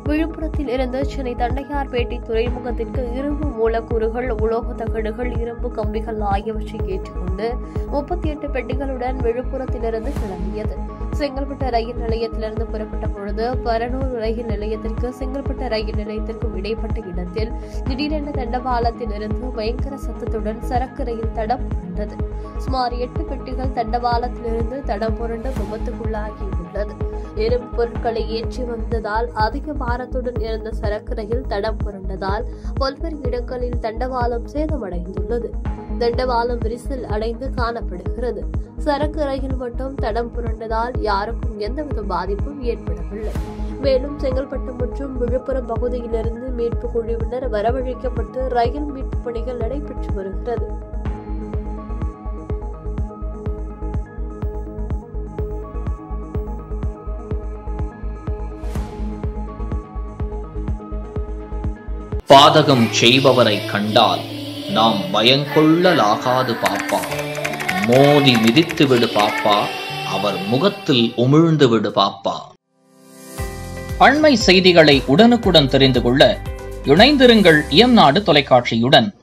விழுப்புரத்தில் இருந்து சென்னை தண்டையார்பேட்டை துறைமுகத்திற்கு இரும்பு மூலக்கூறுகள் உலோக தகடுகள் இரும்பு கம்பிகள் ஆகியவற்றை ஏற்றுக்கொண்டு முப்பத்தி எட்டு பெட்டிகளுடன் விழுப்புரத்திலிருந்து கிளம்பியது செங்கல்பட்டு ரயில் நிலையத்திலிருந்து புறப்பட்ட பொழுது பரனூர் ரயில் நிலையத்திற்கு செங்கல்பட்டு ரயில் நிலையத்திற்கும் இடைப்பட்ட இடத்தில் திடீரென தண்டவாளத்தில் இருந்து பயங்கர சத்தத்துடன் சரக்கு ரயில் தடம் புரண்டது சுமார் எட்டு பெட்டிகள் தண்டவாளத்திலிருந்து தடம் புரண்டு விபத்துக்குள்ளாகியுள்ளது இரும்பு பொருட்களை ஏற்றி வந்ததால் அதிக பாரத்துடன் இருந்த சரக்கு ரயில் தடம் புரண்டதால் பல்வேறு இடங்களில் தண்டவாளம் சேதமடைந்துள்ளது தண்டவாளம் விரிசல் அடைந்து காணப்படுகிறது சரக்கு ரயில் மட்டும் தடம் புரண்டதால் யாருக்கும் எந்தவித பாதிப்பும் ஏற்படவில்லை மேலும் செங்கல்பட்டு மற்றும் விழுப்புரம் பகுதியிலிருந்து மீட்பு குழுவினர் வரவழைக்கப்பட்டு ரயில் மீட்பு பணிகள் நடைபெற்று வருகிறது பாதகம் செய்பவரை கண்டால் நாம் பயங்கொள்ளலாகாது பாப்பா மோதி மிதித்து விடு பாப்பா அவர் முகத்தில் உமிழ்ந்து விடு பாப்பா அண்மை செய்திகளை உடனுக்குடன் தெரிந்து கொள்ள இணைந்திருங்கள் இயம்நாடு தொலைக்காட்சியுடன்